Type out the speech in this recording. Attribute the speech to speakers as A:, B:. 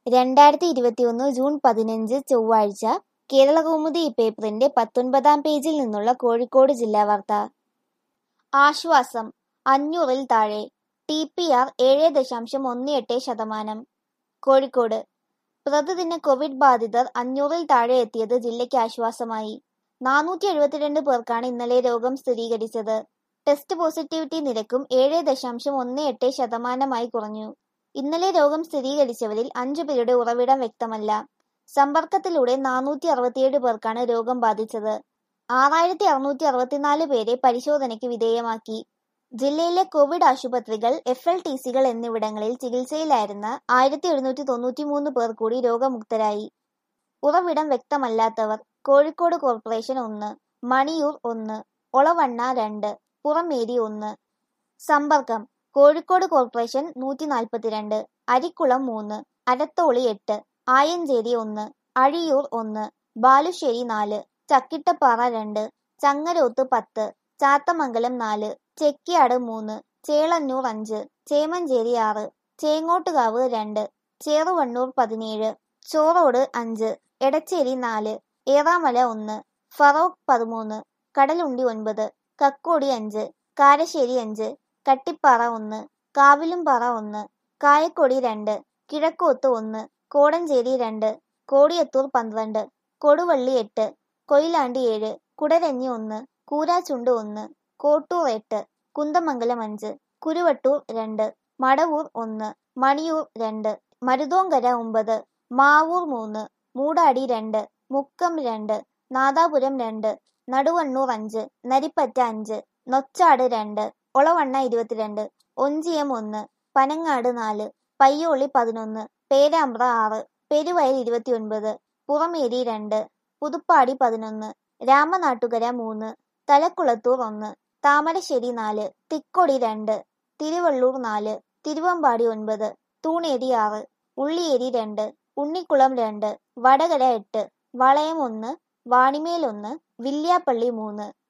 A: രണ്ടായിരത്തി ഇരുപത്തിയൊന്ന് ജൂൺ പതിനഞ്ച് ചൊവ്വാഴ്ച കേരളകൗമുദി പേപ്പറിന്റെ പത്തൊൻപതാം പേജിൽ നിന്നുള്ള കോഴിക്കോട് ജില്ലാ വാർത്ത ആശ്വാസം അഞ്ഞൂറിൽ താഴെ ടി പി ആർ ഏഴ് ദശാംശം ഒന്ന് എട്ട് ശതമാനം കോഴിക്കോട് പ്രതിദിന കോവിഡ് ബാധിതർ അഞ്ഞൂറിൽ താഴെ എത്തിയത് ജില്ലയ്ക്ക് ആശ്വാസമായി നാനൂറ്റി എഴുപത്തിരണ്ട് പേർക്കാണ് ഇന്നലെ രോഗം സ്ഥിരീകരിച്ചത് ടെസ്റ്റ് പോസിറ്റിവിറ്റി നിരക്കും ഏഴ് ദശാംശം ഒന്ന് എട്ട് ശതമാനമായി കുറഞ്ഞു ഇന്നലെ രോഗം സ്ഥിരീകരിച്ചവരിൽ അഞ്ചു പേരുടെ ഉറവിടം വ്യക്തമല്ല സമ്പർക്കത്തിലൂടെ നാനൂറ്റി അറുപത്തിയേഴ് പേർക്കാണ് രോഗം ബാധിച്ചത് ആറായിരത്തി അറുന്നൂറ്റി അറുപത്തിനാല് പേരെ പരിശോധനയ്ക്ക് വിധേയമാക്കി ജില്ലയിലെ കോവിഡ് ആശുപത്രികൾ എഫ് എൽ ടി സികൾ എന്നിവിടങ്ങളിൽ ചികിത്സയിലായിരുന്ന ആയിരത്തി എഴുന്നൂറ്റി തൊണ്ണൂറ്റി മൂന്ന് പേർ കൂടി രോഗമുക്തരായി ഉറവിടം വ്യക്തമല്ലാത്തവർ കോഴിക്കോട് കോർപ്പറേഷൻ ഒന്ന് മണിയൂർ ഒന്ന് ഒളവണ്ണ രണ്ട് പുറമേരി ഒന്ന് സമ്പർക്കം കോഴിക്കോട് കോർപ്പറേഷൻ നൂറ്റി നാൽപ്പത്തിരണ്ട് അരിക്കുളം മൂന്ന് അരത്തോളി എട്ട് ആയഞ്ചേരി ഒന്ന് അഴിയൂർ ഒന്ന് ബാലുശ്ശേരി നാല് ചക്കിട്ടപ്പാറ രണ്ട് ചങ്ങരോത്ത് പത്ത് ചാത്തമംഗലം നാല് ചെക്കിയാട് മൂന്ന് ചേളന്നൂർ അഞ്ച് ചേമഞ്ചേരി ആറ് ചേങ്ങോട്ടുകാവ് രണ്ട് ചേറുവണ്ണൂർ പതിനേഴ് ചോറോട് അഞ്ച് എടച്ചേരി നാല് ഏറാമല ഒന്ന് ഫറോക്ക് പതിമൂന്ന് കടലുണ്ടി ഒൻപത് കക്കോടി അഞ്ച് കാരശ്ശേരി അഞ്ച് കട്ടിപ്പാറ ഒന്ന് കാവിലുംപാറ ഒന്ന് കായക്കൊടി രണ്ട് കിഴക്കോത്ത് ഒന്ന് കോടഞ്ചേരി രണ്ട് കോടിയത്തൂർ പന്ത്രണ്ട് കൊടുവള്ളി എട്ട് കൊയിലാണ്ടി ഏഴ് കുടരഞ്ഞി ഒന്ന് കൂരാച്ചുണ്ട് ഒന്ന് കോട്ടൂർ എട്ട് കുന്തമംഗലം അഞ്ച് കുരുവട്ടൂർ രണ്ട് മടവൂർ ഒന്ന് മണിയൂർ രണ്ട് മരുതോങ്കര ഒമ്പത് മാവൂർ മൂന്ന് മൂടാടി രണ്ട് മുക്കം രണ്ട് നാദാപുരം രണ്ട് നടുവണ്ണൂർ അഞ്ച് നരിപ്പറ്റ അഞ്ച് നൊച്ചാട് രണ്ട് ഒളവണ്ണ ഇരുപത്തിരണ്ട് ഒഞ്ചിയം ഒന്ന് പനങ്ങാട് നാല് പയ്യോളി പതിനൊന്ന് പേരാമ്പ്ര ആറ് പെരുവയൽ ഇരുപത്തിയൊൻപത് പുറമേരി രണ്ട് പുതുപ്പാടി പതിനൊന്ന് രാമനാട്ടുകര മൂന്ന് തലക്കുളത്തൂർ ഒന്ന് താമരശ്ശേരി നാല് തിക്കൊടി രണ്ട് തിരുവള്ളൂർ നാല് തിരുവമ്പാടി ഒൻപത് തൂണേരി ആറ് ഉള്ളിയേരി രണ്ട് ഉണ്ണിക്കുളം രണ്ട് വടകര എട്ട് വളയം ഒന്ന് വാണിമേൽ ഒന്ന് വില്യാപ്പള്ളി മൂന്ന്